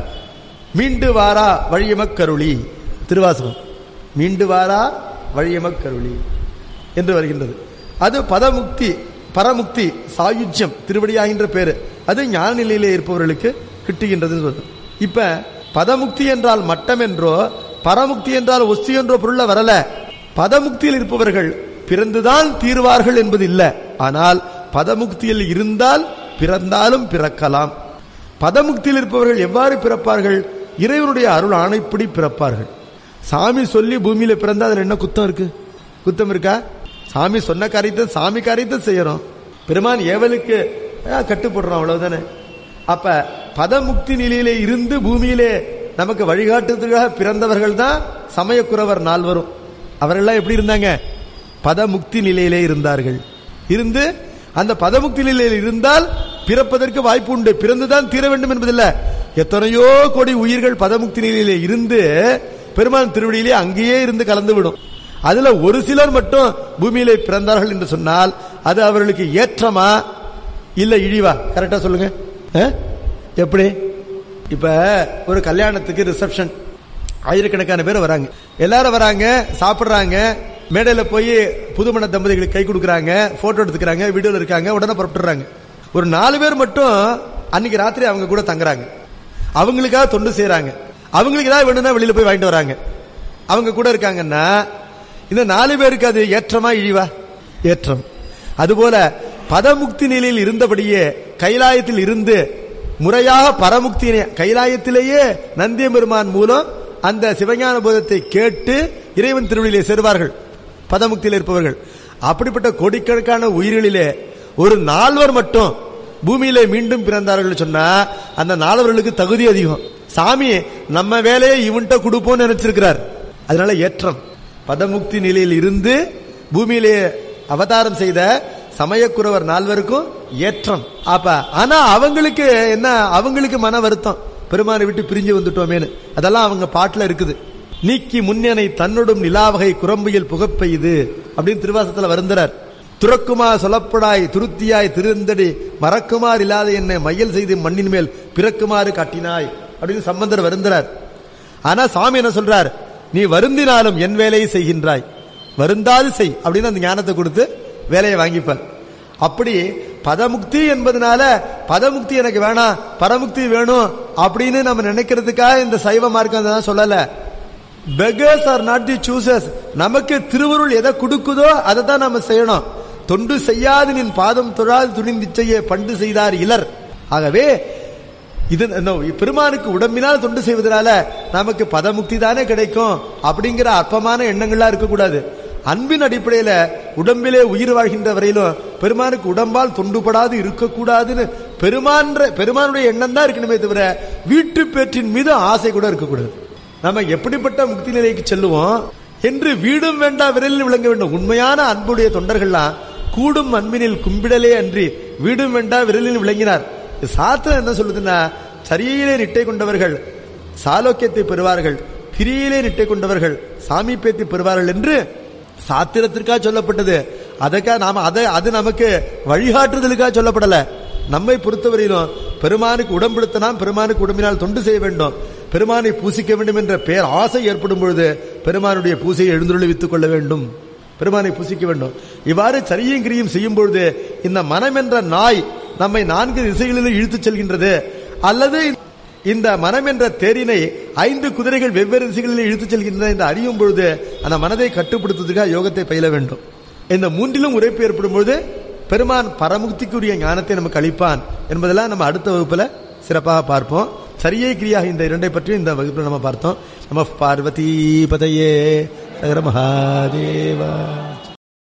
மீண்டு வாரா வழியமக்கருளி திருவாசகம் மீண்டு வாரா வழியமக்கருளி என்று வருகின்றது அது பதமுக்தி பரமுக்தி சாயுஜ்யம் திருவடியாகின்ற பேரு அது ஞான நிலையிலே இருப்பவர்களுக்கு கிட்டுகின்றது சொல்றோம் இப்ப பதமுக்தி என்றால் மட்டம் என்றோ பரமுக்தி என்றால் ஒஸ்தி என்றோ பொருள வரல பதமுக்தியில் இருப்பவர்கள் பிறந்துதான் தீர்வார்கள் என்பது இல்லை ஆனால் பதமுக்தியில் இருந்தால் பிறந்தாலும் பிறக்கலாம் பதமுக்தியில் இருப்பவர்கள் எவ்வாறு பிறப்பார்கள் இறைவனுடைய அருள் ஆணைப்படி பிறப்பார்கள் சாமி சொல்லி பூமியில பிறந்தா அதுல என்ன குத்தம் இருக்கு குத்தம் இருக்கா சாமி சொன்ன காரியத்தை சாமி காரியத்தை செய்யறோம் பெருமான் ஏவலுக்கு அஹ், கட்டுப்படுறோம் அவ்வளவுதானே அப்ப பதமுக்தி நிலையிலே இருந்து பூமியிலே நமக்கு வழிகாட்டுவதற்காக பிறந்தவர்கள் தான் சமயக்குறவர் நால்வரும் அவர்கள்லாம் எப்படி இருந்தாங்க பதமுக்தி நிலையிலே இருந்தார்கள் இருந்து அந்த பதமுக்தி நிலையில் இருந்தால் பிறப்பதற்கு வாய்ப்பு உண்டு பிறந்துதான் தீர வேண்டும் என்பதில்ல எத்தனையோ கோடி உயிர்கள் பதமுக்தி நிலையிலே இருந்து பெருமான் திருவடியிலே அங்கேயே இருந்து கலந்து விடும் அதுல ஒரு சிலர் மட்டும் பூமியிலே பிறந்தார்கள் என்று சொன்னால் அது அவர்களுக்கு ஏற்றமா இல்ல இழிவா கரெக்டா சொல்லுங்க அஹ்? எப்படி இப்ப ஒரு கல்யாணத்துக்கு ரிசப்ஷன் ஆயிரக்கணக்கான பேர் வராங்க எல்லாரும் வராங்க சாப்பிடுறாங்க மேடையில போய் புதுமண தம்பதிகளுக்கு கை கொடுக்கறாங்க போட்டோ எடுத்துக்கிறாங்க வீடியோல இருக்காங்க உடனே புறப்பட்டுறாங்க ஒரு நாலு பேர் மட்டும் அன்னைக்கு ராத்திரி அவங்க கூட தங்குறாங்க அவங்களுக்காக தொண்டு செய்யறாங்க அவங்களுக்கு ஏதாவது வேணும்னா வெளியில போய் வாங்கிட்டு வராங்க அவங்க கூட இருக்காங்கன்னா இந்த நாலு பேருக்கு அது ஏற்றமா இழிவா ஏற்றம் அதுபோல பதமுக்தி நிலையில் இருந்தபடியே கைலாயத்தில் இருந்து முறையாக பரமுக்தி கைலாயத்திலேயே நந்திய பெருமான் மூலம் அந்த சிவஞான போதத்தை கேட்டு இறைவன் திருவள்ளிலே சேருவார்கள் பதமுக்தியில் இருப்பவர்கள் அப்படிப்பட்ட கோடிக்கணக்கான உயிர்களிலே ஒரு நால்வர் மட்டும் பூமியிலே மீண்டும் பிறந்தார்கள் சொன்னா அந்த நால்வர்களுக்கு தகுதி அதிகம் சாமி நம்ம வேலையை இவன்கிட்ட கொடுப்போம்னு நினைச்சிருக்கிறார் அதனால ஏற்றம் பதமுக்தி நிலையில் இருந்து பூமியிலே அவதாரம் செய்த சமயக்குறவர் நால்வருக்கும் ஏற்றம் அப்ப ஆனா அவங்களுக்கு என்ன அவங்களுக்கு மன வருத்தம் பெருமானை விட்டு பிரிஞ்சு வந்துட்டோமேனு அதெல்லாம் அவங்க பாட்டுல இருக்குது நீக்கி முன்னனை தன்னோடும் நிலாவகை குரம்பையில் புகப்பெய்து அப்படின்னு திருவாசத்துல வருந்துறார் துறக்குமா சொல்லப்படாய் துருத்தியாய் திருந்தடி மறக்குமாறு இல்லாத என்னை மையல் செய்து மண்ணின் மேல் பிறக்குமாறு காட்டினாய் அப்படின்னு சம்பந்தர் வருந்துறார் ஆனா சாமி என்ன சொல்றார் நீ வருந்தினாலும் என் வேலையை செய்கின்றாய் வருந்தாது செய் அப்படின்னு அந்த ஞானத்தை கொடுத்து வேலையை வாங்கிப்பார் அப்படி பதமுக்தி என்பதனால பதமுக்தி எனக்கு வேணாம் பரமுக்தி வேணும் அப்படின்னு நம்ம நினைக்கிறதுக்காக இந்த சைவ மார்க்கம் தான் சொல்லல beggars are not the choosers நமக்கு திருவருள் எதை கொடுக்குதோ அதை தான் நம்ம செய்யணும் தொண்டு செய்யாது நின் பாதம் தொழாது துணிந்திச்சையே பண்டு செய்தார் இலர் ஆகவே இது இந்த பெருமானுக்கு உடம்பினால் தொண்டு செய்வதனால நமக்கு பதமுக்தி தானே கிடைக்கும் அப்படிங்கிற அற்பமான எண்ணங்கள்லாம் இருக்கக்கூடாது அன்பின் அடிப்படையில உடம்பிலே உயிர் வாழ்கின்ற வரையிலும் பெருமானுக்கு உடம்பால் தொண்டுபடாது இருக்கக்கூடாதுன்னு பெருமான்ற பெருமானுடைய எண்ணம் தான் இருக்கணுமே தவிர வீட்டு பேற்றின் மீது ஆசை கூட இருக்கக்கூடாது நம்ம எப்படிப்பட்ட முக்தி நிலைக்கு செல்லுவோம் என்று வீடும் வேண்டாம் விரலில் விளங்க வேண்டும் உண்மையான அன்புடைய தொண்டர்கள்லாம் கூடும் அன்பினில் கும்பிடலே அன்றி வீடும் வேண்டாம் விரலில் விளங்கினார் சாத்திரம் என்ன சொல்லுதுன்னா சரியிலே நிட்டை கொண்டவர்கள் சாலோக்கியத்தை பெறுவார்கள் கிரியிலே நிட்டை கொண்டவர்கள் சாமீபியத்தை பெறுவார்கள் என்று சாத்திரத்திற்காக சொல்லப்பட்டது அதற்காக நாம அதை அது நமக்கு வழிகாட்டுதலுக்காக சொல்லப்படல நம்மை பொறுத்தவரையிலும் பெருமானுக்கு உடம்பெடுத்தனாம் பெருமானுக்கு உடம்பினால் தொண்டு செய்ய வேண்டும் பெருமானை பூசிக்க வேண்டும் என்ற பேர் ஆசை ஏற்படும் பொழுது பெருமானுடைய பூசையை எழுந்துருளிவித்துக் கொள்ள வேண்டும் பெருமானை பூசிக்க வேண்டும் இவ்வாறு சரியும் கிரியும் செய்யும் பொழுது இந்த மனம் என்ற நாய் நம்மை நான்கு திசைகளிலும் இழுத்துச் செல்கின்றது அல்லது இந்த மனம் என்ற தேரினை ஐந்து குதிரைகள் வெவ்வேறு திசைகளில் இழுத்துச் செல்கின்றன என்று அறியும் பொழுது அந்த மனதை கட்டுப்படுத்துவதற்காக யோகத்தை பயில வேண்டும் இந்த மூன்றிலும் உரைப்பு ஏற்படும் பொழுது பெருமான் பரமுக்திக்குரிய ஞானத்தை நமக்கு அளிப்பான் என்பதெல்லாம் நம்ம அடுத்த வகுப்புல சிறப்பாக பார்ப்போம் சரியை கிரியாக இந்த இரண்டை பற்றி இந்த வகுப்புல நம்ம பார்த்தோம் நம்ம பார்வதி பதையே மகாதேவா